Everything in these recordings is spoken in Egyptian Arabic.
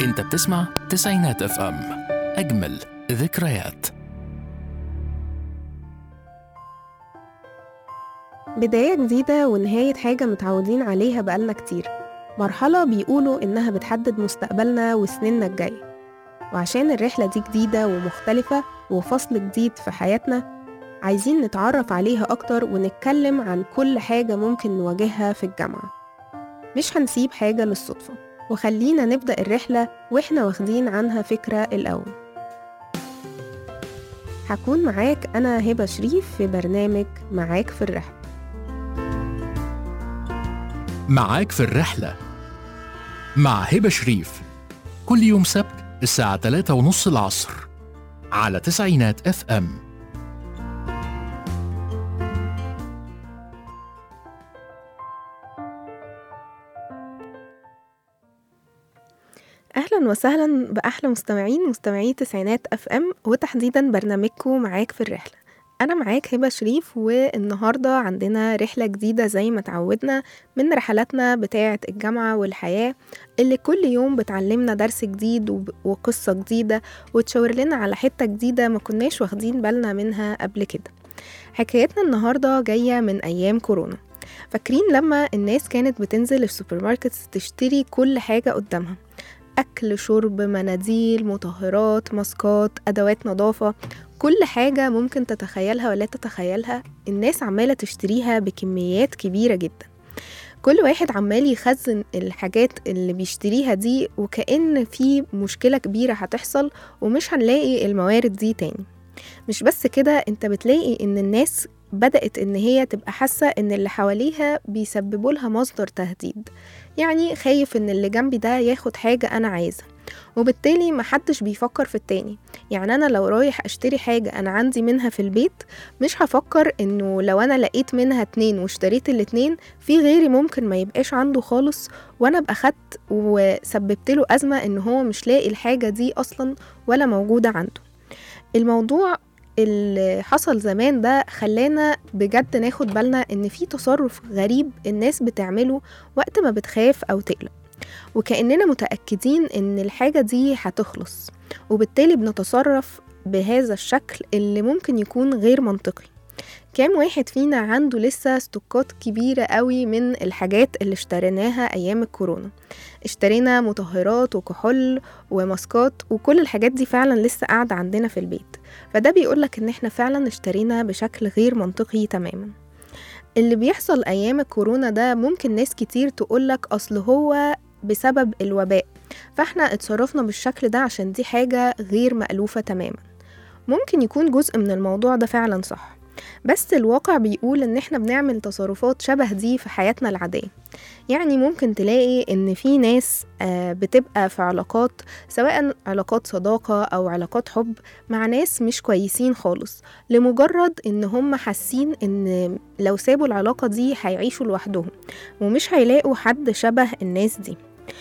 انت بتسمع تسعينات اف ام اجمل ذكريات بداية جديدة ونهاية حاجة متعودين عليها بقالنا كتير مرحلة بيقولوا إنها بتحدد مستقبلنا وسنيننا الجاية وعشان الرحلة دي جديدة ومختلفة وفصل جديد في حياتنا عايزين نتعرف عليها أكتر ونتكلم عن كل حاجة ممكن نواجهها في الجامعة مش هنسيب حاجة للصدفة وخلينا نبدأ الرحلة وإحنا واخدين عنها فكرة الأول هكون معاك أنا هبة شريف في برنامج معاك في الرحلة معاك في الرحلة مع هبة شريف كل يوم سبت الساعة 3 ونص العصر على تسعينات اف ام اهلا وسهلا باحلى مستمعين مستمعي تسعينات اف ام وتحديدا برنامجكم معاك في الرحله انا معاك هبه شريف والنهارده عندنا رحله جديده زي ما تعودنا من رحلاتنا بتاعه الجامعه والحياه اللي كل يوم بتعلمنا درس جديد وب- وقصه جديده وتشاور لنا على حته جديده ما كناش واخدين بالنا منها قبل كده حكايتنا النهارده جايه من ايام كورونا فاكرين لما الناس كانت بتنزل السوبر ماركتس تشتري كل حاجه قدامها أكل شرب مناديل مطهرات ماسكات أدوات نظافة كل حاجة ممكن تتخيلها ولا تتخيلها الناس عمالة تشتريها بكميات كبيرة جدا كل واحد عمال يخزن الحاجات اللي بيشتريها دي وكأن في مشكلة كبيرة هتحصل ومش هنلاقي الموارد دي تاني مش بس كده انت بتلاقي ان الناس بدأت ان هي تبقى حاسة ان اللي حواليها بيسببوا لها مصدر تهديد يعني خايف ان اللي جنبي ده ياخد حاجة انا عايزها وبالتالي محدش بيفكر في التاني يعني انا لو رايح اشتري حاجة انا عندي منها في البيت مش هفكر انه لو انا لقيت منها اتنين واشتريت الاتنين في غيري ممكن ما يبقاش عنده خالص وانا ابقى خدت وسببت له ازمة ان هو مش لاقي الحاجة دي اصلا ولا موجودة عنده الموضوع اللي حصل زمان ده خلانا بجد ناخد بالنا ان في تصرف غريب الناس بتعمله وقت ما بتخاف او تقلق وكأننا متأكدين ان الحاجة دي هتخلص وبالتالي بنتصرف بهذا الشكل اللي ممكن يكون غير منطقي كام واحد فينا عنده لسه ستوكات كبيرة قوي من الحاجات اللي اشتريناها أيام الكورونا اشترينا مطهرات وكحول وماسكات وكل الحاجات دي فعلا لسه قاعدة عندنا في البيت فده بيقولك ان احنا فعلا اشترينا بشكل غير منطقي تماما اللي بيحصل ايام الكورونا ده ممكن ناس كتير تقولك اصل هو بسبب الوباء فاحنا اتصرفنا بالشكل ده عشان دي حاجة غير مألوفة تماما ممكن يكون جزء من الموضوع ده فعلا صح بس الواقع بيقول ان احنا بنعمل تصرفات شبه دي في حياتنا العادية يعني ممكن تلاقي ان في ناس آه، بتبقى في علاقات سواء علاقات صداقة او علاقات حب مع ناس مش كويسين خالص لمجرد ان هم حاسين ان لو سابوا العلاقة دي هيعيشوا لوحدهم ومش هيلاقوا حد شبه الناس دي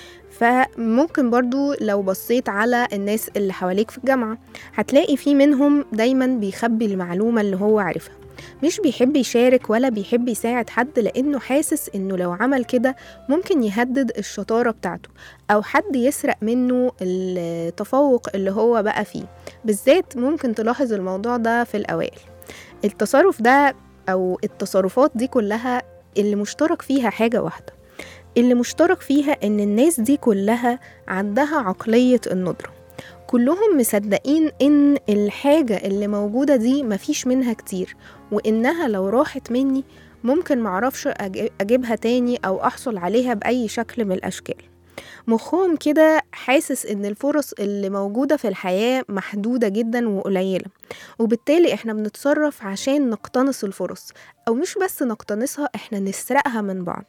فممكن برضو لو بصيت على الناس اللي حواليك في الجامعة هتلاقي في منهم دايما بيخبي المعلومة اللي هو عارفها مش بيحب يشارك ولا بيحب يساعد حد لأنه حاسس إنه لو عمل كده ممكن يهدد الشطارة بتاعته أو حد يسرق منه التفوق اللي هو بقى فيه بالذات ممكن تلاحظ الموضوع ده في الأوائل التصرف ده أو التصرفات دي كلها اللي مشترك فيها حاجة واحدة اللي مشترك فيها إن الناس دي كلها عندها عقلية الندرة كلهم مصدقين إن الحاجة اللي موجودة دي مفيش منها كتير وإنها لو راحت مني ممكن معرفش أج- أجيبها تاني أو أحصل عليها بأي شكل من الأشكال مخهم كده حاسس إن الفرص اللي موجودة في الحياة محدودة جدا وقليلة وبالتالي إحنا بنتصرف عشان نقتنص الفرص أو مش بس نقتنصها إحنا نسرقها من بعض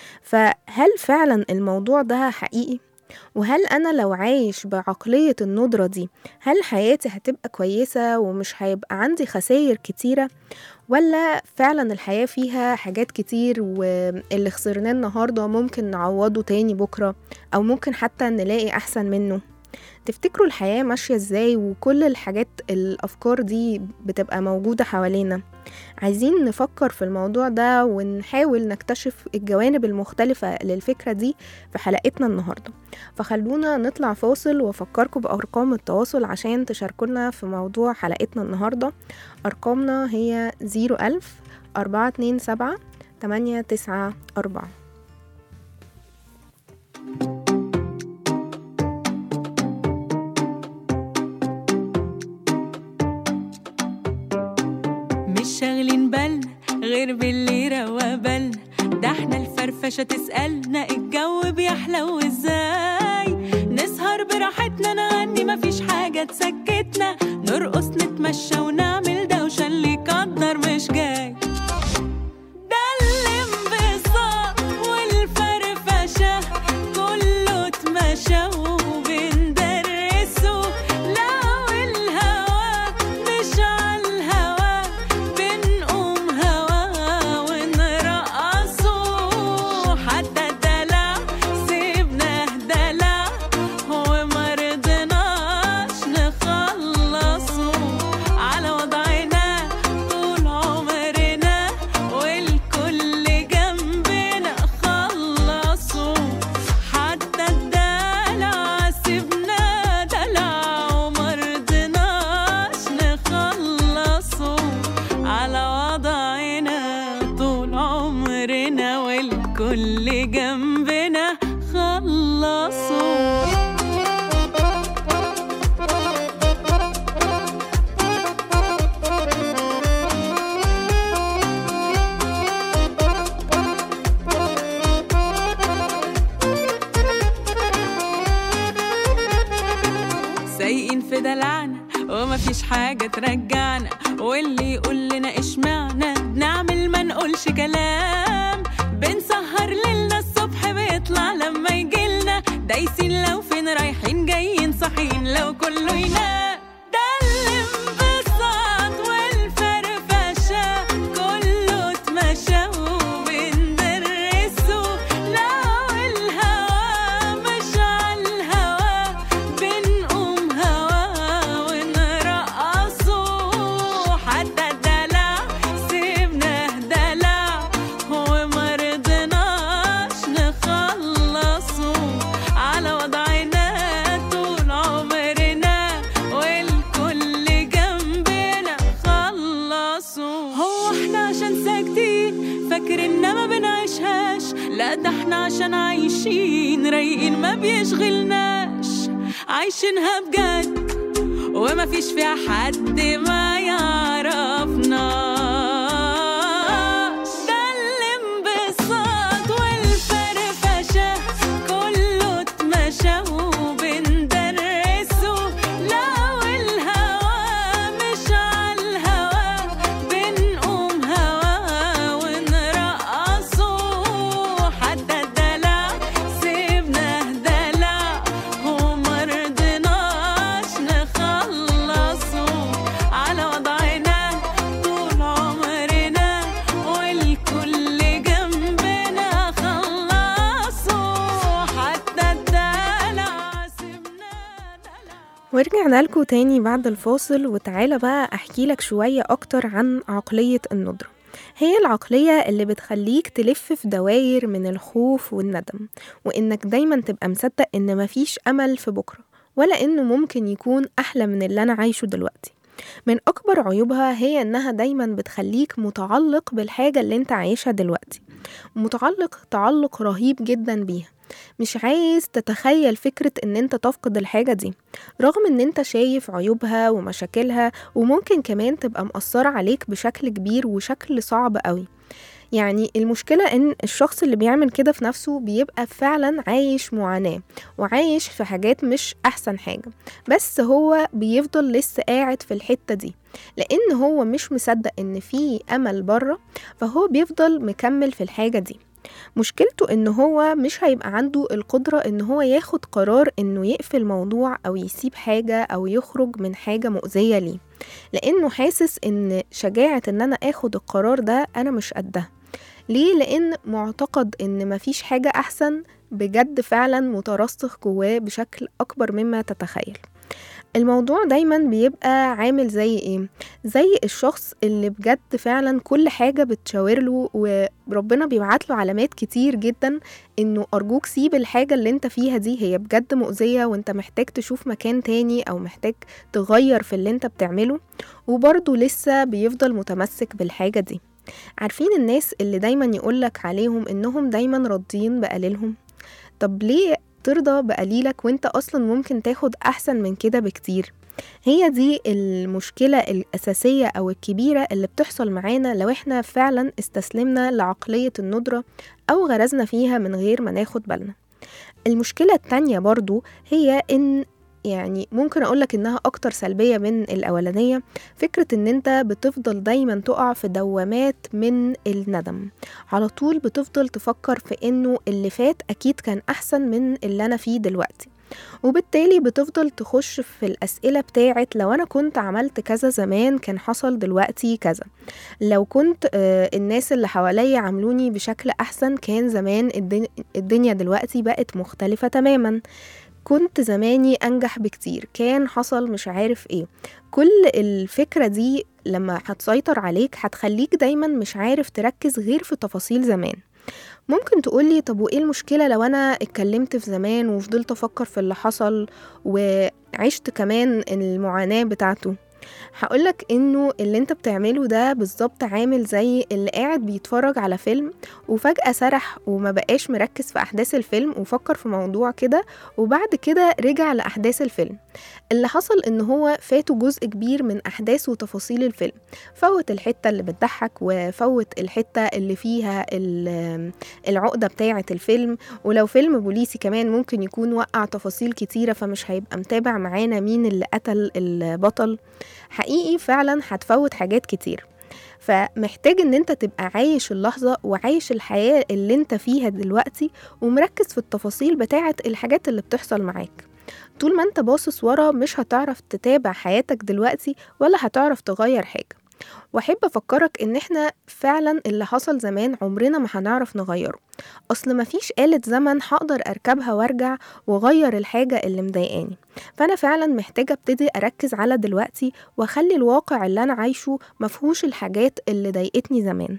فهل فعلا الموضوع ده حقيقي؟ وهل أنا لو عايش بعقلية الندرة دي هل حياتي هتبقى كويسة ومش هيبقى عندي خسائر كتيرة ولا فعلا الحياة فيها حاجات كتير واللي خسرناه النهاردة ممكن نعوضه تاني بكرة أو ممكن حتى نلاقي أحسن منه تفتكروا الحياة ماشية ازاي وكل الحاجات الأفكار دي بتبقى موجودة حوالينا عايزين نفكر في الموضوع ده ونحاول نكتشف الجوانب المختلفة للفكرة دي في حلقتنا النهاردة فخلونا نطلع فاصل وأفكركم بأرقام التواصل عشان تشاركونا في موضوع حلقتنا النهاردة أرقامنا هي 01000 427 894 مش شاغلين بالنا غير باللي روا بالنا ده احنا الفرفشة تسألنا الجو بيحلو ازاي نسهر براحتنا نغني مفيش حاجة تسكتنا نرقص نتمشى ونعمل دوشة اللي يقدر مش جاي ده الانبساط والفرفشة كله اتمشى وبندرسه لو الهوا مش عالهوا بنقوم هوا ونرقصه حتى الدلع سيبناه دلع ومرضناش نخلصه على وضعنا طول عمرنا والكل جنبنا خلصوا حتى الدلع سيبنا دلع ومرضناش نخلصه على وضعنا طول عمرنا والكل جنبنا خلصوا سايقين في دلعنا ومفيش حاجة ترجعنا واللي يقول لنا اشمعنا بنعمل ما نقولش كلام بنسهر ليلنا الصبح بيطلع لما يجيلنا دايسين لو فين رايحين جايين صاحيين لو كله ينام ده الانبساط والفرفشة كله اتمشى وبندرسه لو الهوا مش عالهوا بنقوم هوا ونرقصه حتى الدلع سيبناه دلع ومرضناش نخلصه على وضعنا طول عمرنا والكل جنبنا خلصوا هو احنا عشان ساكتين فاكرنا ما بنعيشهاش لا ده احنا عشان عايشين رايقين ما بيشغلناش عايشينها بجد وما فيش فيها حد ما يعرفناش ده الانبساط والفرفشة كله اتمشى وبندرسه لو الهوا مش عالهوا بنقوم هوا ونرقصه حتى الدلع سيبناه دلع ومرضناش نخلصه على وضعنا طول عمرنا والكل جنبنا خلصوا حتى الدلع سيبناه دلع ورجعنا لكم تاني بعد الفاصل وتعالى بقى أحكي لك شوية أكتر عن عقلية الندرة هي العقلية اللي بتخليك تلف في دواير من الخوف والندم وإنك دايما تبقى مصدق إن مفيش أمل في بكرة ولا إنه ممكن يكون أحلى من اللي أنا عايشه دلوقتي من أكبر عيوبها هي إنها دايما بتخليك متعلق بالحاجة اللي أنت عايشها دلوقتي متعلق تعلق رهيب جدا بيها مش عايز تتخيل فكرة إن أنت تفقد الحاجة دي رغم إن أنت شايف عيوبها ومشاكلها وممكن كمان تبقى مأثرة عليك بشكل كبير وشكل صعب قوي يعني المشكلة إن الشخص اللي بيعمل كده في نفسه بيبقى فعلا عايش معاناة وعايش في حاجات مش أحسن حاجة بس هو بيفضل لسه قاعد في الحتة دي لأن هو مش مصدق إن في أمل بره فهو بيفضل مكمل في الحاجة دي مشكلته ان هو مش هيبقى عنده القدرة ان هو ياخد قرار انه يقفل موضوع او يسيب حاجة او يخرج من حاجة مؤذية ليه لانه حاسس ان شجاعة ان انا اخد القرار ده انا مش قدها ليه لان معتقد ان مفيش حاجة احسن بجد فعلا مترسخ جواه بشكل اكبر مما تتخيل الموضوع دايما بيبقى عامل زي ايه زي الشخص اللي بجد فعلا كل حاجة بتشاور له وربنا بيبعت له علامات كتير جدا انه ارجوك سيب الحاجة اللي انت فيها دي هي بجد مؤذية وانت محتاج تشوف مكان تاني او محتاج تغير في اللي انت بتعمله وبرضه لسه بيفضل متمسك بالحاجة دي عارفين الناس اللي دايما يقولك عليهم انهم دايما راضيين بقليلهم طب ليه ترضى بقليلك وانت اصلا ممكن تاخد احسن من كده بكتير هي دي المشكلة الأساسية أو الكبيرة اللي بتحصل معانا لو احنا فعلا استسلمنا لعقلية الندرة أو غرزنا فيها من غير ما ناخد بالنا المشكلة التانية برضو هي إن يعني ممكن أقولك إنها أكتر سلبية من الأولانية فكرة إن أنت بتفضل دايما تقع في دوامات من الندم على طول بتفضل تفكر في إنه اللي فات أكيد كان أحسن من اللي أنا فيه دلوقتي وبالتالي بتفضل تخش في الأسئلة بتاعت لو أنا كنت عملت كذا زمان كان حصل دلوقتي كذا لو كنت آه، الناس اللي حواليا عاملوني بشكل أحسن كان زمان الدن- الدنيا دلوقتي بقت مختلفة تماما كنت زماني أنجح بكتير كان حصل مش عارف ايه كل الفكرة دي لما هتسيطر عليك هتخليك دايما مش عارف تركز غير في تفاصيل زمان ممكن تقولي طب وايه المشكلة لو انا اتكلمت في زمان وفضلت افكر في اللي حصل وعشت كمان المعاناة بتاعته هقولك انه اللي انت بتعمله ده بالظبط عامل زي اللي قاعد بيتفرج على فيلم وفجأة سرح وما بقاش مركز في احداث الفيلم وفكر في موضوع كده وبعد كده رجع لاحداث الفيلم اللي حصل ان هو فاته جزء كبير من احداث وتفاصيل الفيلم فوت الحتة اللي بتضحك وفوت الحتة اللي فيها ال- العقدة بتاعة الفيلم ولو فيلم بوليسي كمان ممكن يكون وقع تفاصيل كتيرة فمش هيبقى متابع معانا مين اللي قتل البطل حقيقي فعلا هتفوت حاجات كتير فمحتاج ان انت تبقى عايش اللحظة وعايش الحياة اللي انت فيها دلوقتي ومركز في التفاصيل بتاعة الحاجات اللي بتحصل معاك طول ما انت باصص ورا مش هتعرف تتابع حياتك دلوقتي ولا هتعرف تغير حاجة واحب افكرك ان احنا فعلا اللي حصل زمان عمرنا ما هنعرف نغيره اصل مفيش آلة زمن هقدر اركبها وارجع واغير الحاجة اللي مضايقاني فانا فعلا محتاجة ابتدي اركز على دلوقتي واخلي الواقع اللي انا عايشه مفهوش الحاجات اللي ضايقتني زمان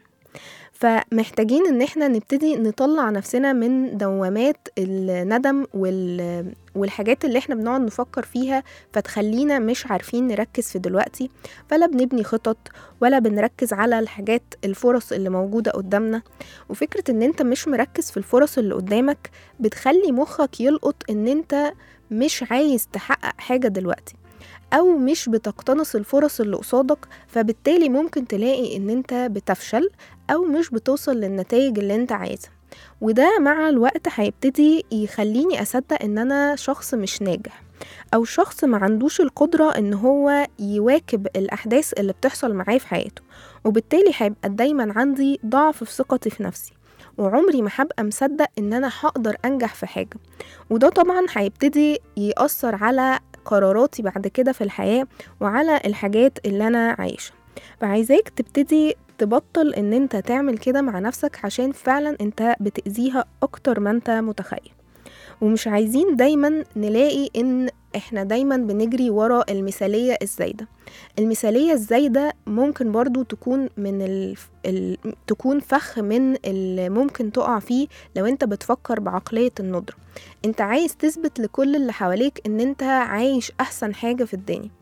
فمحتاجين ان احنا نبتدي نطلع نفسنا من دوامات الندم وال... والحاجات اللي احنا بنقعد نفكر فيها فتخلينا مش عارفين نركز في دلوقتي فلا بنبني خطط ولا بنركز على الحاجات الفرص اللي موجودة قدامنا وفكرة ان انت مش مركز في الفرص اللي قدامك بتخلي مخك يلقط ان انت مش عايز تحقق حاجة دلوقتي او مش بتقتنص الفرص اللي قصادك فبالتالي ممكن تلاقي ان انت بتفشل او مش بتوصل للنتائج اللي انت عايزها وده مع الوقت هيبتدي يخليني اصدق ان انا شخص مش ناجح او شخص ما عندوش القدرة ان هو يواكب الاحداث اللي بتحصل معاه في حياته وبالتالي هيبقى دايما عندي ضعف في ثقتي في نفسي وعمري ما هبقى مصدق ان انا هقدر انجح في حاجة وده طبعا هيبتدي يأثر على قراراتي بعد كده في الحياة وعلى الحاجات اللي أنا عايشة فعايزاك تبتدي تبطل ان انت تعمل كده مع نفسك عشان فعلا انت بتأذيها اكتر ما انت متخيل ومش عايزين دايما نلاقي ان احنا دايما بنجري ورا المثالية الزايدة المثالية الزايدة ممكن برضو تكون من ال... ال... تكون فخ من اللي ممكن تقع فيه لو انت بتفكر بعقلية الندرة انت عايز تثبت لكل اللي حواليك ان انت عايش احسن حاجة في الدنيا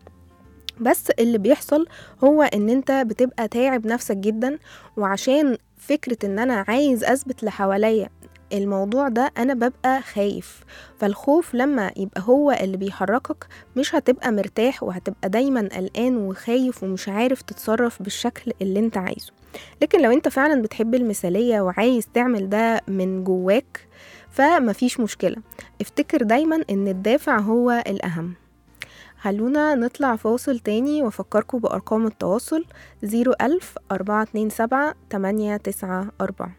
بس اللي بيحصل هو ان انت بتبقى تاعب نفسك جدا وعشان فكرة ان انا عايز اثبت لحواليا الموضوع ده انا ببقى خايف فالخوف لما يبقى هو اللي بيحركك مش هتبقى مرتاح وهتبقى دايما قلقان وخايف ومش عارف تتصرف بالشكل اللي انت عايزه لكن لو انت فعلا بتحب المثالية وعايز تعمل ده من جواك فمفيش مشكلة افتكر دايما ان الدافع هو الاهم خلونا نطلع فاصل تاني وافكركم بارقام التواصل 01000 427 894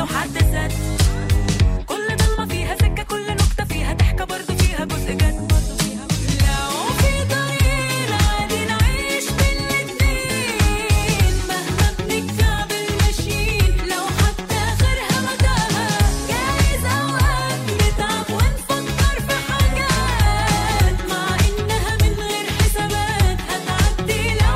لو حد سد كل ضلمة فيها سكة كل نكتة فيها ضحكة برضه فيها جزء جد لو في طريق عادي نعيش بالاتنين مهما بنكعبل ماشيين لو حتى آخرها متاهة جايز أوقات نتعب ونفكر في حاجات مع إنها من غير حسابات هتعدي لو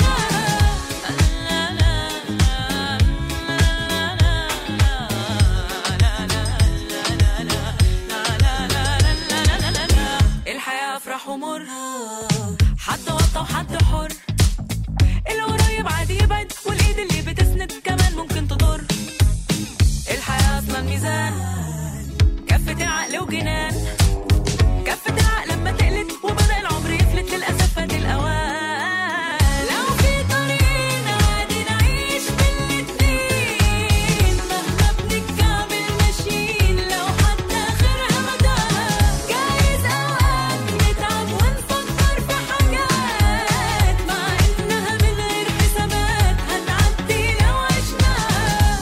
عشناها الحياة أفراح ومر حد وطى وحد حر القريب عادي يبعد والإيد اللي بتسند كمان ممكن تضر الحياة أصلا ميزان كفة عقل وجنان كفة العقل لما تقلت وبدأ العمر يفلت للأسف فات الأوان لو في طريقنا عادي نعيش بالاتنين مهما بنكعبل ماشيين لو حتى آخرها متاهة جايز أوقات نتعب ونفكر في حاجات مع إنها من غير حسابات هتعدي لو عشناها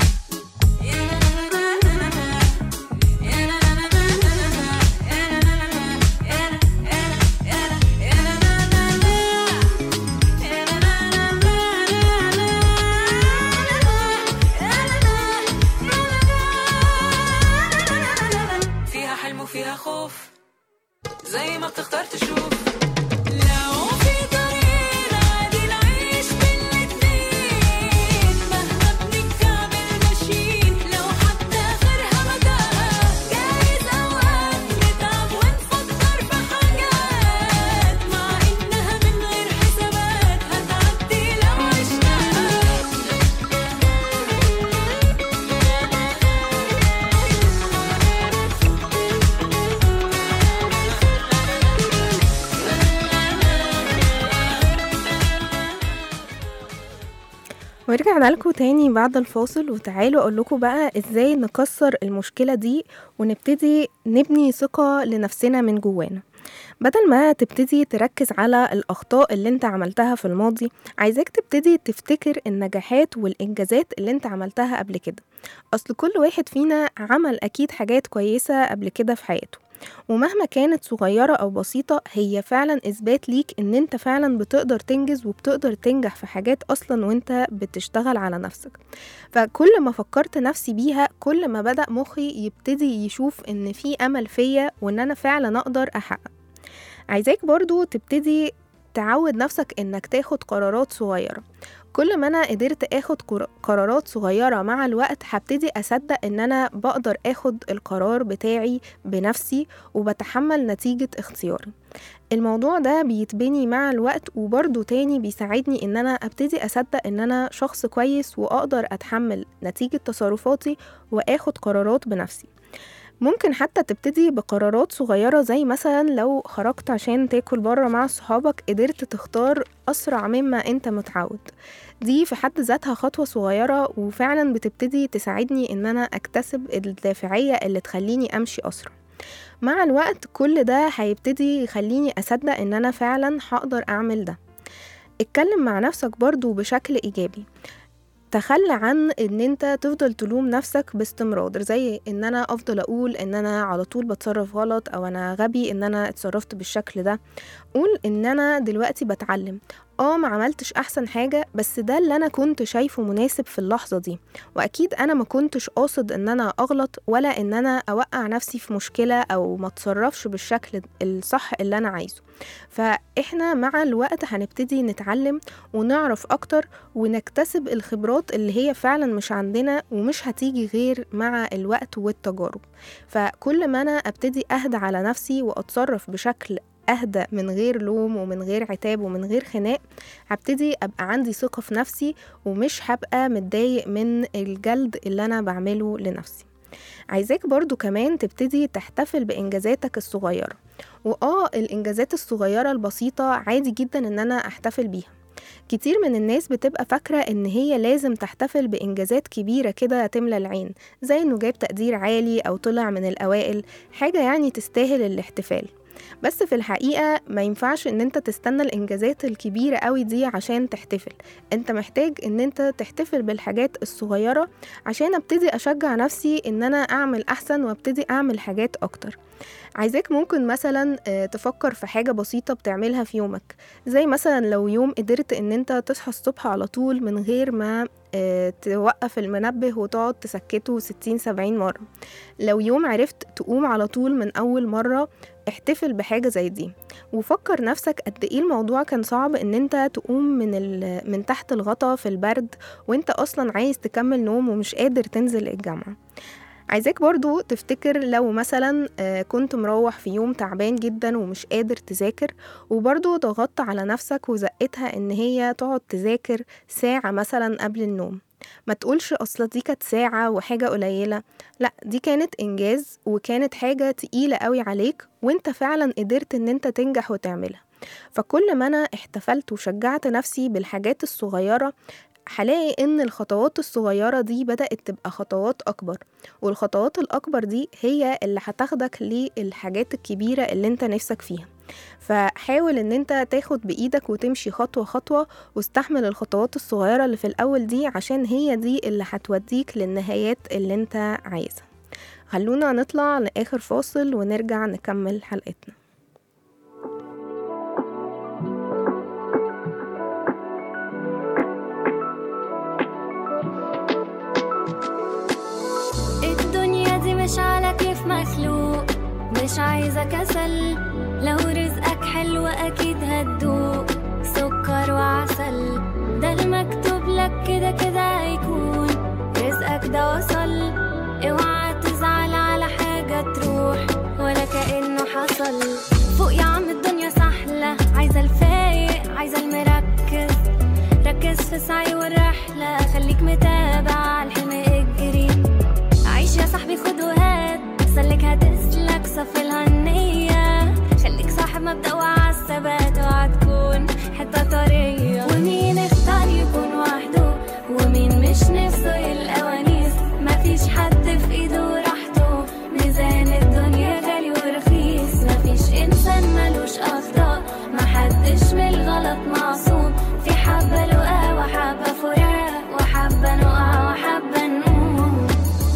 فيها حلم وفيها خوف زي ما بتختار تشوف لو في طريق عادي نعيش بالاتنين مهما بنكعبل ماشيين لو حتى آخرها متاهة جايز أوقات نتعب ونفكر في حاجات مع إنها من غير حسابات هتعدي لو عشناها ورجعنا لكم تاني بعد الفاصل وتعالوا اقول لكم بقى ازاي نكسر المشكلة دي ونبتدي نبني ثقة لنفسنا من جوانا بدل ما تبتدي تركز على الأخطاء اللي انت عملتها في الماضي عايزاك تبتدي تفتكر النجاحات والإنجازات اللي انت عملتها قبل كده أصل كل واحد فينا عمل أكيد حاجات كويسة قبل كده في حياته ومهما كانت صغيرة أو بسيطة هي فعلا إثبات ليك إن أنت فعلا بتقدر تنجز وبتقدر تنجح في حاجات أصلا وأنت بتشتغل على نفسك فكل ما فكرت نفسي بيها كل ما بدأ مخي يبتدي يشوف إن في أمل فيا وإن أنا فعلا أقدر أحقق عايزاك برضو تبتدي تعود نفسك إنك تاخد قرارات صغيرة كل ما انا قدرت اخد قر- قرارات صغيرة مع الوقت هبتدي اصدق ان انا بقدر اخد القرار بتاعي بنفسي وبتحمل نتيجة اختياري الموضوع ده بيتبني مع الوقت وبرضه تاني بيساعدني ان انا ابتدي اصدق ان انا شخص كويس واقدر اتحمل نتيجة تصرفاتي واخد قرارات بنفسي ممكن حتى تبتدي بقرارات صغيرة زي مثلا لو خرجت عشان تاكل بره مع صحابك قدرت تختار أسرع مما أنت متعود دي في حد ذاتها خطوة صغيرة وفعلا بتبتدي تساعدني إن أنا أكتسب الدافعية اللي تخليني أمشي أسرع مع الوقت كل ده هيبتدي يخليني أصدق إن أنا فعلا هقدر أعمل ده اتكلم مع نفسك برضو بشكل إيجابي تخلى عن ان انت تفضل تلوم نفسك باستمرار زي ان انا افضل اقول ان انا على طول بتصرف غلط او انا غبي ان انا اتصرفت بالشكل ده قول ان انا دلوقتي بتعلم اه ما عملتش احسن حاجة بس ده اللي انا كنت شايفه مناسب في اللحظة دي واكيد انا ما كنتش قاصد ان انا اغلط ولا ان انا اوقع نفسي في مشكلة او ما اتصرفش بالشكل الصح اللي انا عايزه فاحنا مع الوقت هنبتدي نتعلم ونعرف اكتر ونكتسب الخبرات اللي هي فعلا مش عندنا ومش هتيجي غير مع الوقت والتجارب فكل ما انا ابتدي اهدى على نفسي واتصرف بشكل اهدى من غير لوم ومن غير عتاب ومن غير خناق هبتدي ابقى عندي ثقة في نفسي ومش هبقى متضايق من الجلد اللي انا بعمله لنفسي عايزاك برضو كمان تبتدي تحتفل بإنجازاتك الصغيرة وآه الإنجازات الصغيرة البسيطة عادي جدا إن أنا أحتفل بيها كتير من الناس بتبقى فاكرة إن هي لازم تحتفل بإنجازات كبيرة كده تملى العين زي إنه جاب تقدير عالي أو طلع من الأوائل حاجة يعني تستاهل الاحتفال بس في الحقيقة ما ينفعش ان انت تستنى الانجازات الكبيرة قوي دي عشان تحتفل انت محتاج ان انت تحتفل بالحاجات الصغيرة عشان ابتدي اشجع نفسي ان انا اعمل احسن وابتدي اعمل حاجات اكتر عايزاك ممكن مثلا آه، تفكر في حاجة بسيطة بتعملها في يومك زي مثلا لو يوم قدرت ان انت تصحى الصبح على طول من غير ما آه، توقف المنبه وتقعد تسكته 60 70 مرة لو يوم عرفت تقوم على طول من أول مرة احتفل بحاجة زي دي وفكر نفسك قد ايه الموضوع كان صعب ان انت تقوم من, ال... من تحت الغطا في البرد وانت اصلا عايز تكمل نوم ومش قادر تنزل الجامعة عايزاك برضو تفتكر لو مثلا آه، كنت مروح في يوم تعبان جدا ومش قادر تذاكر وبرضو ضغطت على نفسك وزقتها ان هي تقعد تذاكر ساعة مثلا قبل النوم ما تقولش اصلا دي كانت ساعة وحاجة قليلة لا دي كانت انجاز وكانت حاجة تقيلة قوي عليك وانت فعلا قدرت ان انت تنجح وتعملها فكل ما انا احتفلت وشجعت نفسي بالحاجات الصغيرة هلاقي ان الخطوات الصغيرة دي بدأت تبقى خطوات اكبر والخطوات الاكبر دي هي اللي هتاخدك للحاجات الكبيرة اللي انت نفسك فيها فحاول ان انت تاخد بايدك وتمشي خطوة خطوة واستحمل الخطوات الصغيرة اللي في الاول دي عشان هي دي اللي هتوديك للنهايات اللي انت عايزها خلونا نطلع لاخر فاصل ونرجع نكمل حلقتنا الدنيا دي مش على كيف مخلوق مش عايزة كسل لو رزقك حلو أكيد هتدوق سكر وعسل ده المكتوب لك كده كده هيكون رزقك ده وصل اوعى تزعل على حاجة تروح ولا كأنه حصل فوق يا عم الدنيا سهلة عايزة الفايق عايزة المركز ركز في سعي والرحلة خليك متابع الحلم اجري عيش يا صاحبي خد وهات سلك هتسلك صف الهنية خليك صاحب مبدأ وعالثبات وهتكون حتة طرية ومين اختار يكون وحده ومين مش نفسه يلقى ونيس مفيش حد في ايده راحته ميزان الدنيا غالي ورخيص مفيش انسان ملوش اخطاء محدش من الغلط معصوم في حبة لقاء وحبة فراق وحبة نقع وحبة نقوم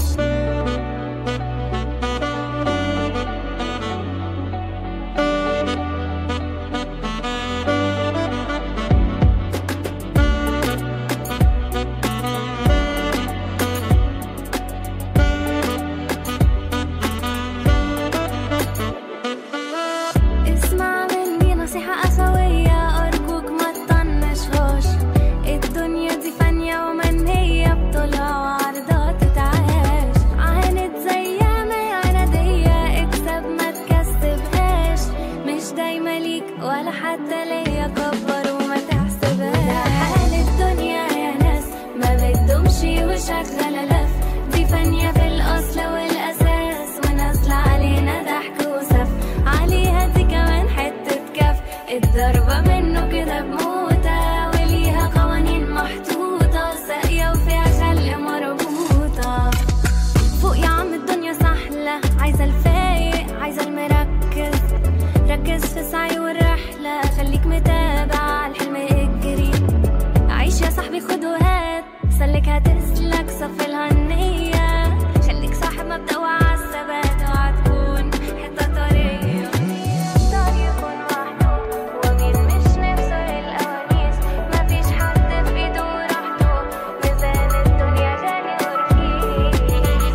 اسمع مني نصيحة أخوية أرجوك ما تطنشهاش الدنيا دي فانية ومنية بطولها وعرضها تتعاش عاند زيها ما هي عنادية اكسب ما تكسبهاش مش دايما ليك ولا حتى ليا كبر وما تحسبهاش ده حال الدنيا يا ناس ما بتدومش وشغالة لف دي فانية في الأصل والأساس ونازلة علينا ضحك وسف عليها دي كمان حتة كف الضربة منه كده بموتة وليها قوانين محطوطة ساقية وفيها خلق مربوطة فوق يا عم الدنيا سهلة عايزة الفايق عايزة المركز ركز في سعي والرحلة خليك متابع الحلم اجري عيش يا صاحبي خد وهات سلك هتسلك صف الهنية خليك صاحب مبدأ وعالثبات وهتكون حتة طرية يختار يكون وحده ومين مش نفسه للأوانيس مفيش حد في ايده راحته ميزان الدنيا غالي ورخيص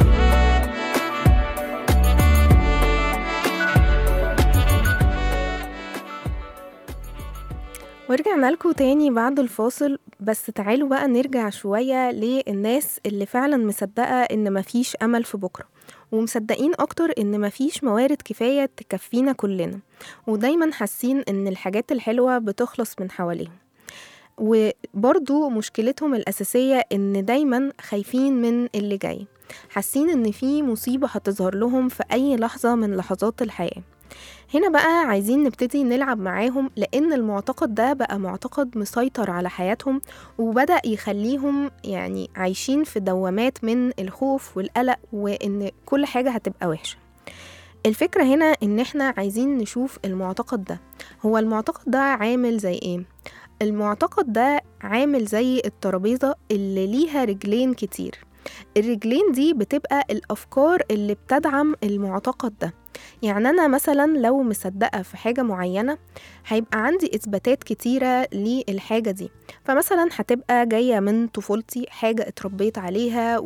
ورجعنا لكم تاني بعد الفاصل بس تعالوا بقى نرجع شوية للناس اللي فعلا مصدقة إن مفيش أمل في بكرة ومصدقين أكتر إن مفيش موارد كفاية تكفينا كلنا ودايما حاسين إن الحاجات الحلوة بتخلص من حواليهم وبرضو مشكلتهم الأساسية إن دايما خايفين من اللي جاي حاسين إن في مصيبة هتظهر لهم في أي لحظة من لحظات الحياة هنا بقى عايزين نبتدي نلعب معاهم لأن المعتقد ده بقى معتقد مسيطر على حياتهم وبدأ يخليهم يعني عايشين في دوامات من الخوف والقلق وإن كل حاجة هتبقى وحشة الفكرة هنا إن إحنا عايزين نشوف المعتقد ده هو المعتقد ده عامل زي إيه؟ المعتقد ده عامل زي الترابيزة اللي ليها رجلين كتير الرجلين دي بتبقى الأفكار اللي بتدعم المعتقد ده يعني أنا مثلا لو مصدقة في حاجة معينة هيبقى عندي إثباتات كتيرة للحاجة دي فمثلا هتبقى جاية من طفولتي حاجة اتربيت عليها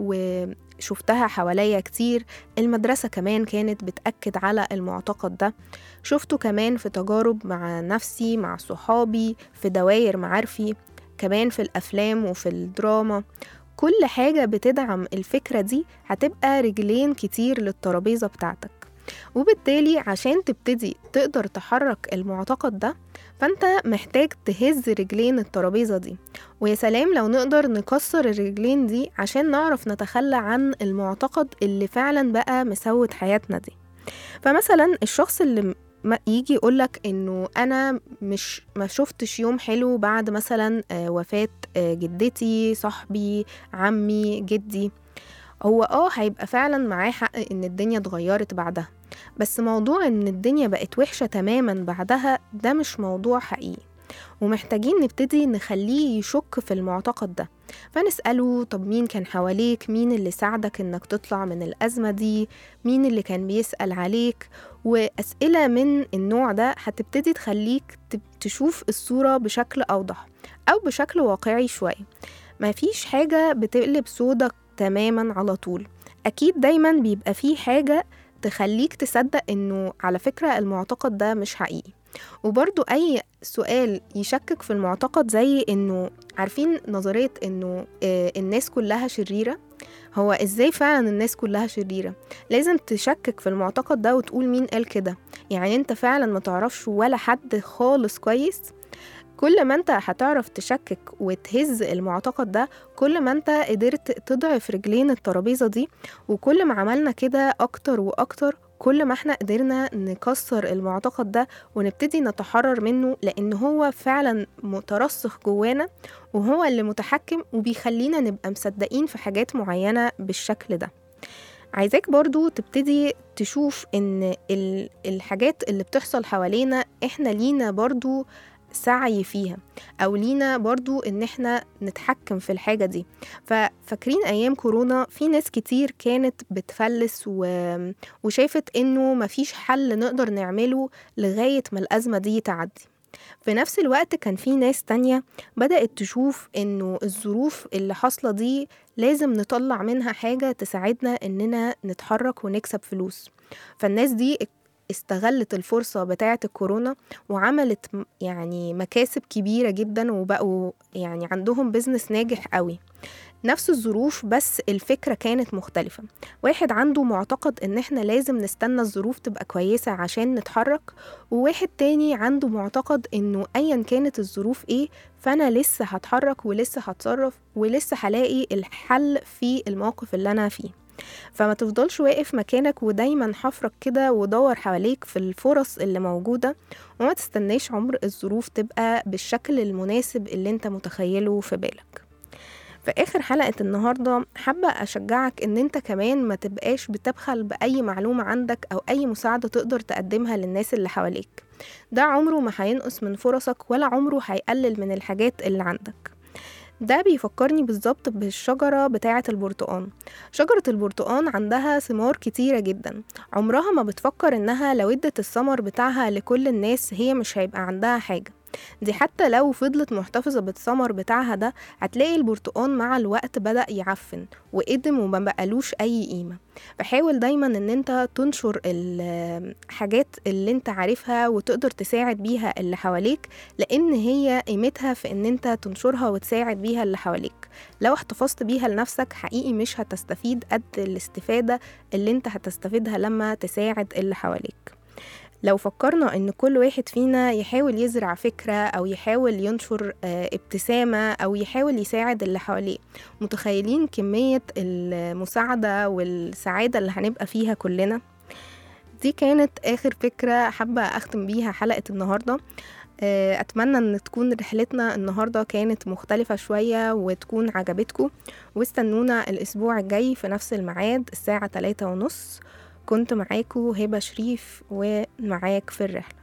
وشفتها حواليا كتير المدرسة كمان كانت بتأكد على المعتقد ده شفته كمان في تجارب مع نفسي مع صحابي في دواير معارفي كمان في الأفلام وفي الدراما كل حاجة بتدعم الفكرة دي هتبقى رجلين كتير للترابيزة بتاعتك وبالتالي عشان تبتدي تقدر تحرك المعتقد ده فانت محتاج تهز رجلين الترابيزة دي ويا سلام لو نقدر نكسر الرجلين دي عشان نعرف نتخلى عن المعتقد اللي فعلا بقى مسود حياتنا دي فمثلا الشخص اللي ما يجي يقولك انه انا مش ما شفتش يوم حلو بعد مثلا آه، وفاة آه، جدتي صاحبي عمي جدي هو اه هيبقى فعلا معاه حق ان الدنيا اتغيرت بعدها بس موضوع ان الدنيا بقت وحشة تماما بعدها ده مش موضوع حقيقي ومحتاجين نبتدي نخليه يشك في المعتقد ده فنسأله طب مين كان حواليك مين اللي ساعدك انك تطلع من الأزمة دي مين اللي كان بيسأل عليك وأسئلة من النوع ده هتبتدي تخليك تب- تشوف الصورة بشكل أوضح أو بشكل واقعي شوية مفيش حاجة بتقلب سودة تماما على طول أكيد دايما بيبقى فيه حاجة تخليك تصدق إنه على فكرة المعتقد ده مش حقيقي وبرضو أي سؤال يشكك في المعتقد زي إنه عارفين نظرية إنه آه، الناس كلها شريرة هو إزاي فعلا الناس كلها شريرة لازم تشكك في المعتقد ده وتقول مين قال كده يعني انت فعلا ما تعرفش ولا حد خالص كويس كل ما انت هتعرف تشكك وتهز المعتقد ده كل ما انت قدرت تضعف رجلين الترابيزة دي وكل ما عملنا كده اكتر واكتر كل ما احنا قدرنا نكسر المعتقد ده ونبتدي نتحرر منه لان هو فعلا مترسخ جوانا وهو اللي متحكم وبيخلينا نبقى مصدقين في حاجات معينة بالشكل ده عايزاك برضو تبتدي تشوف ان ال- الحاجات اللي بتحصل حوالينا احنا لينا برضو سعي فيها او لينا برضو ان احنا نتحكم في الحاجة دي ففاكرين ايام كورونا في ناس كتير كانت بتفلس و... وشافت انه مفيش حل نقدر نعمله لغاية ما الازمة دي تعدي في نفس الوقت كان في ناس تانية بدأت تشوف إنه الظروف اللي حاصلة دي لازم نطلع منها حاجة تساعدنا إننا نتحرك ونكسب فلوس فالناس دي استغلت الفرصة بتاعة الكورونا وعملت م- يعني مكاسب كبيرة جدا وبقوا يعني عندهم بيزنس ناجح قوي نفس الظروف بس الفكرة كانت مختلفة واحد عنده معتقد ان احنا لازم نستنى الظروف تبقى كويسة عشان نتحرك وواحد تاني عنده معتقد انه ايا كانت الظروف ايه فانا لسه هتحرك ولسه هتصرف ولسه هلاقي الحل في الموقف اللي انا فيه فما تفضلش واقف مكانك ودايما حفرك كده ودور حواليك في الفرص اللي موجودة وما تستناش عمر الظروف تبقى بالشكل المناسب اللي انت متخيله في بالك في آخر حلقة النهاردة حابة أشجعك إن أنت كمان ما تبقاش بتبخل بأي معلومة عندك أو أي مساعدة تقدر تقدمها للناس اللي حواليك ده عمره ما هينقص من فرصك ولا عمره هيقلل من الحاجات اللي عندك ده بيفكرني بالظبط بالشجرة بتاعة البرتقان شجرة البرتقان عندها ثمار كتيرة جدا عمرها ما بتفكر إنها لو ادت الثمر بتاعها لكل الناس هي مش هيبقى عندها حاجة دي حتى لو فضلت محتفظة بالثمر بتاعها ده هتلاقي البرتقان مع الوقت بدأ يعفن وقدم وما بقالوش أي قيمة فحاول دايما ان انت تنشر الحاجات اللي انت عارفها وتقدر تساعد بيها اللي حواليك لان هي قيمتها في ان انت تنشرها وتساعد بيها اللي حواليك لو احتفظت بيها لنفسك حقيقي مش هتستفيد قد الاستفادة اللي انت هتستفيدها لما تساعد اللي حواليك لو فكرنا ان كل واحد فينا يحاول يزرع فكرة او يحاول ينشر آه، ابتسامة او يحاول يساعد اللي حواليه متخيلين كمية المساعدة والسعادة اللي هنبقى فيها كلنا دي كانت اخر فكرة حابة اختم بيها حلقة النهاردة آه، اتمنى ان تكون رحلتنا النهاردة كانت مختلفة شوية وتكون عجبتكم واستنونا الاسبوع الجاي في نفس الميعاد الساعة 3 ونص كنت معاكو هبة شريف ومعاك في الرحلة